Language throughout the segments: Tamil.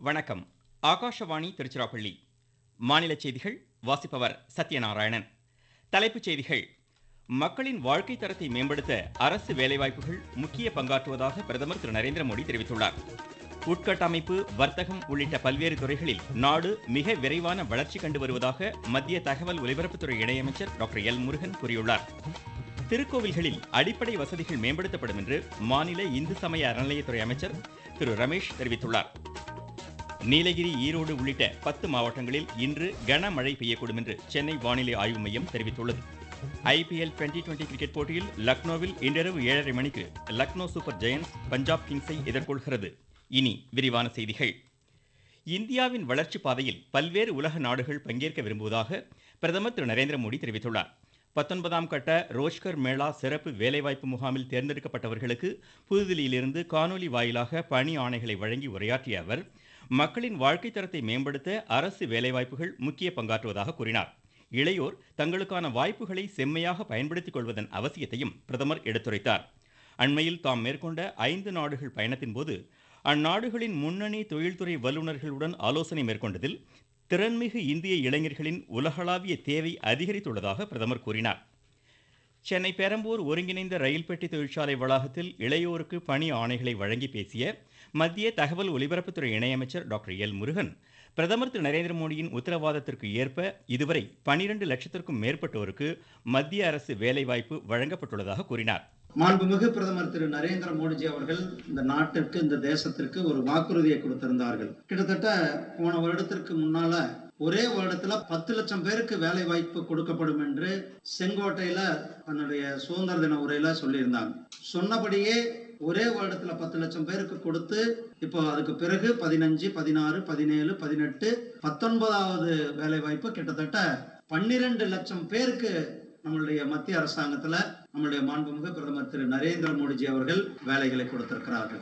வணக்கம் ஆகாஷவாணி திருச்சிராப்பள்ளி மாநில செய்திகள் வாசிப்பவர் சத்யநாராயணன் தலைப்புச் செய்திகள் மக்களின் வாழ்க்கை தரத்தை மேம்படுத்த அரசு வேலைவாய்ப்புகள் முக்கிய பங்காற்றுவதாக பிரதமர் திரு நரேந்திர மோடி தெரிவித்துள்ளார் உட்கட்டமைப்பு வர்த்தகம் உள்ளிட்ட பல்வேறு துறைகளில் நாடு மிக விரைவான வளர்ச்சி கண்டு வருவதாக மத்திய தகவல் ஒலிபரப்புத்துறை இணையமைச்சர் டாக்டர் எல் முருகன் கூறியுள்ளார் திருக்கோவில்களில் அடிப்படை வசதிகள் மேம்படுத்தப்படும் என்று மாநில இந்து சமய அறநிலையத்துறை அமைச்சர் திரு ரமேஷ் தெரிவித்துள்ளார் நீலகிரி ஈரோடு உள்ளிட்ட பத்து மாவட்டங்களில் இன்று கனமழை பெய்யக்கூடும் என்று சென்னை வானிலை ஆய்வு மையம் தெரிவித்துள்ளது ஐபிஎல் டுவெண்டி டுவெண்டி கிரிக்கெட் போட்டியில் லக்னோவில் இன்றிரவு ஏழரை மணிக்கு லக்னோ சூப்பர் ஜெயன்ஸ் பஞ்சாப் கிங்ஸை எதிர்கொள்கிறது இனி விரிவான செய்திகள் இந்தியாவின் வளர்ச்சி பாதையில் பல்வேறு உலக நாடுகள் பங்கேற்க விரும்புவதாக பிரதமர் திரு நரேந்திர மோடி தெரிவித்துள்ளார் பத்தொன்பதாம் கட்ட ரோஷ்கர் மேளா சிறப்பு வேலைவாய்ப்பு முகாமில் தேர்ந்தெடுக்கப்பட்டவர்களுக்கு புதுதில்லியிலிருந்து காணொலி வாயிலாக பணி ஆணைகளை வழங்கி உரையாற்றிய அவர் மக்களின் வாழ்க்கை தரத்தை மேம்படுத்த அரசு வேலைவாய்ப்புகள் முக்கிய பங்காற்றுவதாக கூறினார் இளையோர் தங்களுக்கான வாய்ப்புகளை செம்மையாக பயன்படுத்திக் கொள்வதன் அவசியத்தையும் பிரதமர் எடுத்துரைத்தார் அண்மையில் தாம் மேற்கொண்ட ஐந்து நாடுகள் பயணத்தின் போது அந்நாடுகளின் முன்னணி தொழில்துறை வல்லுநர்களுடன் ஆலோசனை மேற்கொண்டதில் திறன்மிகு இந்திய இளைஞர்களின் உலகளாவிய தேவை அதிகரித்துள்ளதாக பிரதமர் கூறினார் சென்னை பெரம்பூர் ஒருங்கிணைந்த ரயில் பெட்டி தொழிற்சாலை வளாகத்தில் இளையோருக்கு பணி ஆணைகளை வழங்கி பேசிய மத்திய தகவல் ஒலிபரப்புத்துறை இணையமைச்சர் டாக்டர் எல் முருகன் பிரதமர் திரு நரேந்திர மோடியின் உத்தரவாதத்திற்கு ஏற்ப இதுவரை பனிரெண்டு லட்சத்திற்கும் மேற்பட்டோருக்கு மத்திய அரசு வேலைவாய்ப்பு வழங்கப்பட்டுள்ளதாக கூறினார் மாண்புமிகு பிரதமர் திரு நரேந்திர மோடிஜி அவர்கள் இந்த நாட்டிற்கு இந்த தேசத்திற்கு ஒரு வாக்குறுதியை கொடுத்திருந்தார்கள் கிட்டத்தட்ட போன வருடத்திற்கு முன்னால ஒரே வருடத்துல பத்து லட்சம் பேருக்கு வேலை வாய்ப்பு கொடுக்கப்படும் என்று செங்கோட்டையில தன்னுடைய சுதந்திர தின உரையில சொல்லியிருந்தாங்க சொன்னபடியே ஒரே வருடத்துல பத்து லட்சம் பேருக்கு கொடுத்து இப்போ அதுக்கு பிறகு பதினஞ்சு பதினாறு பதினேழு பதினெட்டு பத்தொன்பதாவது வேலை வாய்ப்பு கிட்டத்தட்ட பன்னிரண்டு லட்சம் பேருக்கு நம்மளுடைய மத்திய அரசாங்கத்துல நம்மளுடைய மாண்புமிகு பிரதமர் திரு நரேந்திர மோடிஜி அவர்கள் வேலைகளை கொடுத்திருக்கிறார்கள்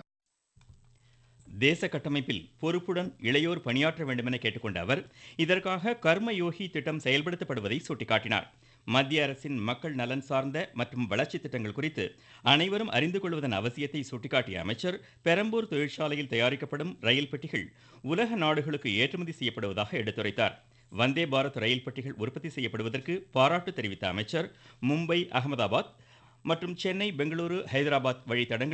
தேச கட்டமைப்பில் பொறுப்புடன் இளையோர் பணியாற்ற வேண்டும் என கேட்டுக்கொண்ட அவர் இதற்காக கர்மயோகி திட்டம் செயல்படுத்தப்படுவதை சுட்டிக்காட்டினார் மத்திய அரசின் மக்கள் நலன் சார்ந்த மற்றும் வளர்ச்சி திட்டங்கள் குறித்து அனைவரும் அறிந்து கொள்வதன் அவசியத்தை சுட்டிக்காட்டிய அமைச்சர் பெரம்பூர் தொழிற்சாலையில் தயாரிக்கப்படும் ரயில் பெட்டிகள் உலக நாடுகளுக்கு ஏற்றுமதி செய்யப்படுவதாக எடுத்துரைத்தார் வந்தே பாரத் ரயில் பெட்டிகள் உற்பத்தி செய்யப்படுவதற்கு பாராட்டு தெரிவித்த அமைச்சர் மும்பை அகமதாபாத் மற்றும் சென்னை பெங்களூரு ஹைதராபாத் வழித்தடங்களில்